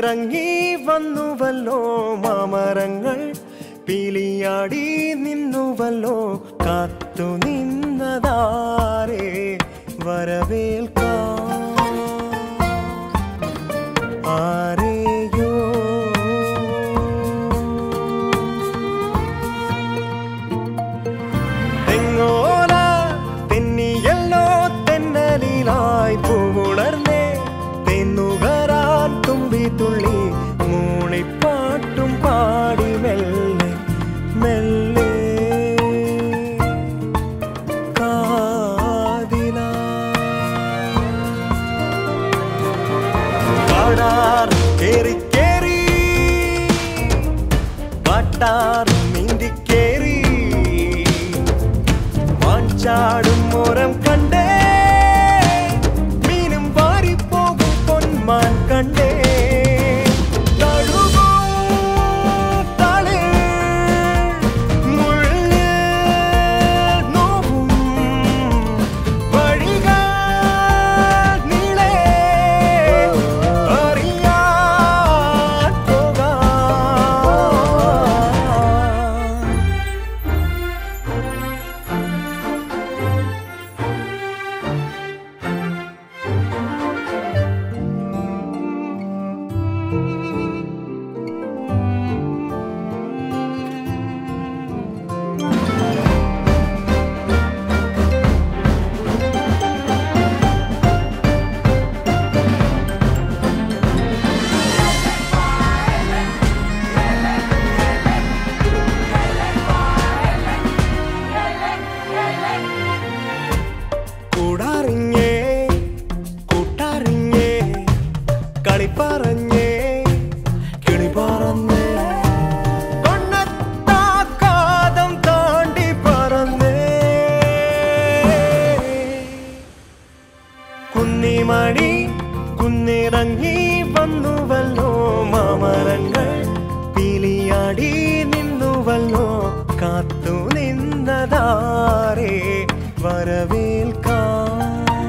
കുന്നിറങ്ങി വന്നുവല്ലോ മാമരങ്ങൾ പീലിയാടി നിന്നുവല്ലോ കാത്തു നിന്നതാരേ വരവേൽക്കാം ആരെയോ തെങ്ങോല തെന്നിയല്ലോ തെന്നലിലായി പൂവുണർന്നേ തെന്നുകരാൻ തുമ്പി തുള്ളി മൂളിപ്പാട്ടും പാടി മെല്ലെ മെല്ലെ കാതിലാ കാടാർ കേറി കേറി പാട്ടാർ നീന്തിക്കേറി വാഞ്ചാടും മോരം കണ്ടേ മീനും വാരിപ്പോകും പൊന്മാൻ കണ്ടേ തഴുകും തളിർ മുള്ളിൽ നോവും വഴികൾ നീളെ അറിയാൻ പോകാം കൂടാറിഞ്ഞേ കൂട്ടാറിഞ്ഞേ കളി പറഞ്ഞേ കിളി പറന്നേ കൊണ്ണത്താക്കാതം താണ്ടി പറന്നേ കുന്നിമണി കുന്നിറങ്ങി വന്നുവല്ലോ മാമരങ്ങൾ പീലിയാടി നിന്നുവല്ലോ കാത്തു നിന്നതാരേ വരവേൽക്കാം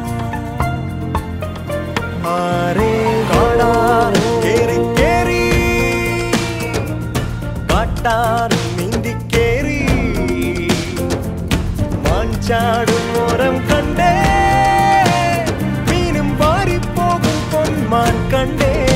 ആരേ കാടാർ കേറി കേറി കാട്ടാർ നീന്തിക്കേറി മാഞ്ചാടും മോരം കണ്ടേ മീനും വാരിപ്പോകും പൊന്മാൻ കണ്ടേ